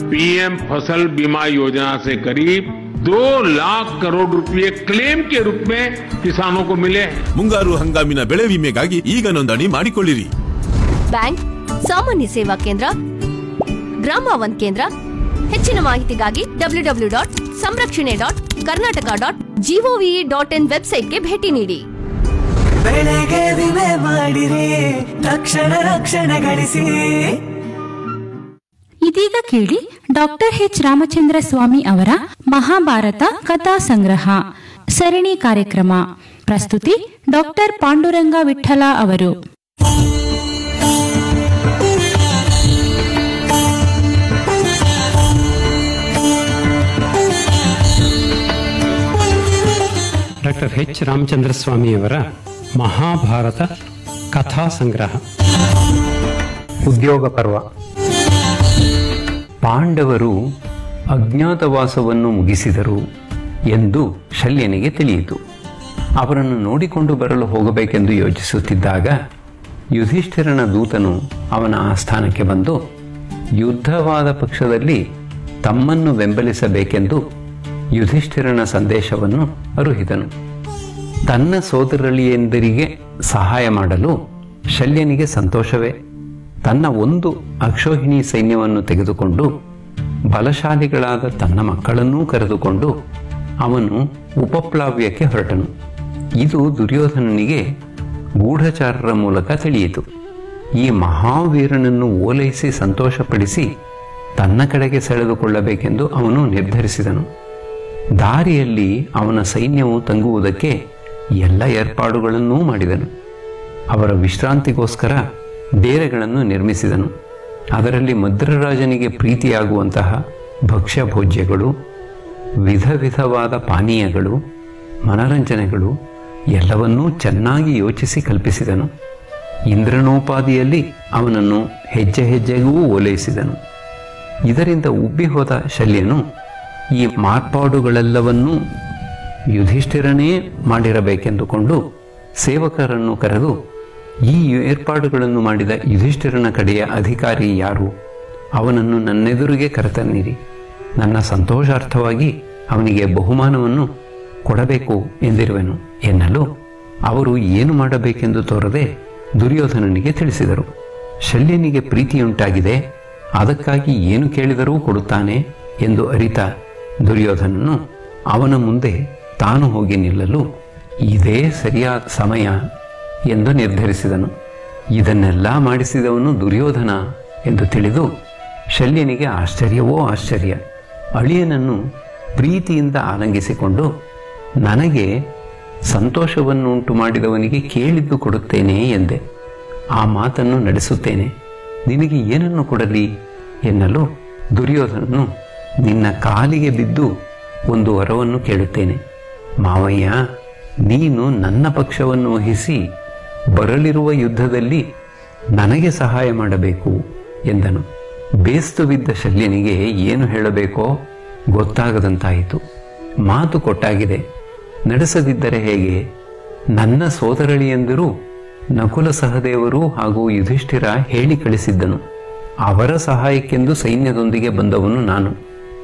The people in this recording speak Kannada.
पीएम फसल बीमा योजना से करीब दो लाख करोड़ रुपए क्लेम के रूप में किसानों को मिले हैं ಮುಂಗಾರು ಹಂಗಾಮಿನ ಬೆಳೆ ವಿಮೆಗಾಗಿ ಈಗ ನೋಂದಣಿ ಮಾಡಿಕೊಳ್ಳಿರಿ ಬ್ಯಾಂಕ್ ಸಾಮಾನ್ಯ ಸೇವಾ ಕೇಂದ್ರ ಗ್ರಾಮ ಒನ್ ಕೇಂದ್ರ ಹೆಚ್ಚಿನ ಮಾಹಿತಿಗಾಗಿ ಡಬ್ಲ್ಯೂ ಡಬ್ಲ್ಯೂ ಡಾಟ್ ಸಂರಕ್ಷಣೆ dot Karnataka dot G O V dot in ವೆಬ್ಸೈಟ್ಗೆ ಭೇಟಿ ನೀಡಿ ಬೆಳೆಗೆ ವಿಮೆ ಮಾಡಿರಿ ತಕ್ಷಣ ರಕ್ಷಣೆ ಗಳಿಸಿ ಇದೀಗ ಕೇಳಿ ಡಾಕ್ಟರ್ ಎಚ್ ರಾಮಚಂದ್ರ ಸ್ವಾಮಿ ಅವರ ಮಹಾಭಾರತ ಕಥಾ ಸಂಗ್ರಹ ಸರಣಿ ಕಾರ್ಯಕ್ರಮ ಪ್ರಸ್ತುತಿ ಡಾಕ್ಟರ್ ಪಾಂಡುರಂಗ ವಿಠಲ ಅವರು ಡಾಕ್ಟರ್ ಎಚ್ ರಾಮಚಂದ್ರ ಸ್ವಾಮಿಯವರ ಮಹಾಭಾರತ ಕಥಾ ಸಂಗ್ರಹ ಉದ್ಯೋಗ ಪರ್ವ ಪಾಂಡವರು ಅಜ್ಞಾತವಾಸವನ್ನು ಮುಗಿಸಿದರು ಎಂದು ಶಲ್ಯನಿಗೆ ತಿಳಿಯಿತು ಅವರನ್ನು ನೋಡಿಕೊಂಡು ಬರಲು ಹೋಗಬೇಕೆಂದು ಯೋಚಿಸುತ್ತಿದ್ದಾಗ ಯುಧಿಷ್ಠಿರನ ದೂತನು ಅವನ ಆಸ್ಥಾನಕ್ಕೆ ಬಂದು ಯುದ್ಧವಾದ ಪಕ್ಷದಲ್ಲಿ ತಮ್ಮನ್ನು ಬೆಂಬಲಿಸಬೇಕೆಂದು ಯುಧಿಷ್ಠಿರನ ಸಂದೇಶವನ್ನು ಅರುಹಿದನು ತನ್ನ ಸೋದರಳಿಯಂದರಿಗೆ ಸಹಾಯ ಮಾಡಲು ಶಲ್ಯನಿಗೆ ಸಂತೋಷವೇ ತನ್ನ ಒಂದು ಅಕ್ಷೋಹಿಣಿ ಸೈನ್ಯವನ್ನು ತೆಗೆದುಕೊಂಡು ಬಲಶಾಲಿಗಳಾದ ತನ್ನ ಮಕ್ಕಳನ್ನೂ ಕರೆದುಕೊಂಡು ಅವನು ಉಪಪ್ಲಾವ್ಯಕ್ಕೆ ಹೊರಟನು ಇದು ದುರ್ಯೋಧನನಿಗೆ ಗೂಢಚಾರರ ಮೂಲಕ ತಿಳಿಯಿತು ಈ ಮಹಾವೀರನನ್ನು ಓಲೈಸಿ ಸಂತೋಷಪಡಿಸಿ ತನ್ನ ಕಡೆಗೆ ಸೆಳೆದುಕೊಳ್ಳಬೇಕೆಂದು ಅವನು ನಿರ್ಧರಿಸಿದನು ದಾರಿಯಲ್ಲಿ ಅವನ ಸೈನ್ಯವು ತಂಗುವುದಕ್ಕೆ ಎಲ್ಲ ಏರ್ಪಾಡುಗಳನ್ನೂ ಮಾಡಿದನು ಅವರ ವಿಶ್ರಾಂತಿಗೋಸ್ಕರ ಡೇರೆಗಳನ್ನು ನಿರ್ಮಿಸಿದನು ಅದರಲ್ಲಿ ಮದ್ರರಾಜನಿಗೆ ಪ್ರೀತಿಯಾಗುವಂತಹ ಭಕ್ಷ್ಯ ಭೋಜ್ಯಗಳು ವಿಧ ವಿಧವಾದ ಪಾನೀಯಗಳು ಮನರಂಜನೆಗಳು ಎಲ್ಲವನ್ನೂ ಚೆನ್ನಾಗಿ ಯೋಚಿಸಿ ಕಲ್ಪಿಸಿದನು ಇಂದ್ರನೋಪಾದಿಯಲ್ಲಿ ಅವನನ್ನು ಹೆಜ್ಜೆ ಹೆಜ್ಜೆಗೂ ಓಲೈಸಿದನು ಇದರಿಂದ ಉಬ್ಬಿ ಹೋದ ಶಲ್ಯನು ಈ ಮಾರ್ಪಾಡುಗಳೆಲ್ಲವನ್ನೂ ಯುಧಿಷ್ಠಿರನೇ ಮಾಡಿರಬೇಕೆಂದುಕೊಂಡು ಸೇವಕರನ್ನು ಕರೆದು ಈ ಏರ್ಪಾಡುಗಳನ್ನು ಮಾಡಿದ ಯುಧಿಷ್ಠಿರನ ಕಡೆಯ ಅಧಿಕಾರಿ ಯಾರು ಅವನನ್ನು ನನ್ನೆದುರಿಗೆ ಕರೆತನ್ನಿರಿ ನನ್ನ ಸಂತೋಷಾರ್ಥವಾಗಿ ಅವನಿಗೆ ಬಹುಮಾನವನ್ನು ಕೊಡಬೇಕು ಎಂದಿರುವೆನು ಎನ್ನಲು ಅವರು ಏನು ಮಾಡಬೇಕೆಂದು ತೋರದೆ ದುರ್ಯೋಧನನಿಗೆ ತಿಳಿಸಿದರು ಶಲ್ಯನಿಗೆ ಪ್ರೀತಿಯುಂಟಾಗಿದೆ ಅದಕ್ಕಾಗಿ ಏನು ಕೇಳಿದರೂ ಕೊಡುತ್ತಾನೆ ಎಂದು ಅರಿತ ದುರ್ಯೋಧನನು ಅವನ ಮುಂದೆ ತಾನು ಹೋಗಿ ನಿಲ್ಲಲು ಇದೇ ಸರಿಯಾದ ಸಮಯ ಎಂದು ನಿರ್ಧರಿಸಿದನು ಇದನ್ನೆಲ್ಲ ಮಾಡಿಸಿದವನು ದುರ್ಯೋಧನ ಎಂದು ತಿಳಿದು ಶಲ್ಯನಿಗೆ ಆಶ್ಚರ್ಯವೋ ಆಶ್ಚರ್ಯ ಅಳಿಯನನ್ನು ಪ್ರೀತಿಯಿಂದ ಆಲಂಗಿಸಿಕೊಂಡು ನನಗೆ ಸಂತೋಷವನ್ನು ಉಂಟು ಮಾಡಿದವನಿಗೆ ಕೇಳಿದ್ದು ಕೊಡುತ್ತೇನೆ ಎಂದೆ ಆ ಮಾತನ್ನು ನಡೆಸುತ್ತೇನೆ ನಿನಗೆ ಏನನ್ನು ಕೊಡಲಿ ಎನ್ನಲು ದುರ್ಯೋಧನನು ನಿನ್ನ ಕಾಲಿಗೆ ಬಿದ್ದು ಒಂದು ವರವನ್ನು ಕೇಳುತ್ತೇನೆ ಮಾವಯ್ಯ ನೀನು ನನ್ನ ಪಕ್ಷವನ್ನು ವಹಿಸಿ ಬರಲಿರುವ ಯುದ್ಧದಲ್ಲಿ ನನಗೆ ಸಹಾಯ ಮಾಡಬೇಕು ಎಂದನು ಬೇಸ್ತು ಬಿದ್ದ ಶಲ್ಯನಿಗೆ ಏನು ಹೇಳಬೇಕೋ ಗೊತ್ತಾಗದಂತಾಯಿತು ಮಾತು ಕೊಟ್ಟಾಗಿದೆ ನಡೆಸದಿದ್ದರೆ ಹೇಗೆ ನನ್ನ ಸೋದರಳಿಯಂದಿರು ನಕುಲ ಸಹದೇವರು ಹಾಗೂ ಯುಧಿಷ್ಠಿರ ಹೇಳಿ ಕಳಿಸಿದ್ದನು ಅವರ ಸಹಾಯಕ್ಕೆಂದು ಸೈನ್ಯದೊಂದಿಗೆ ಬಂದವನು ನಾನು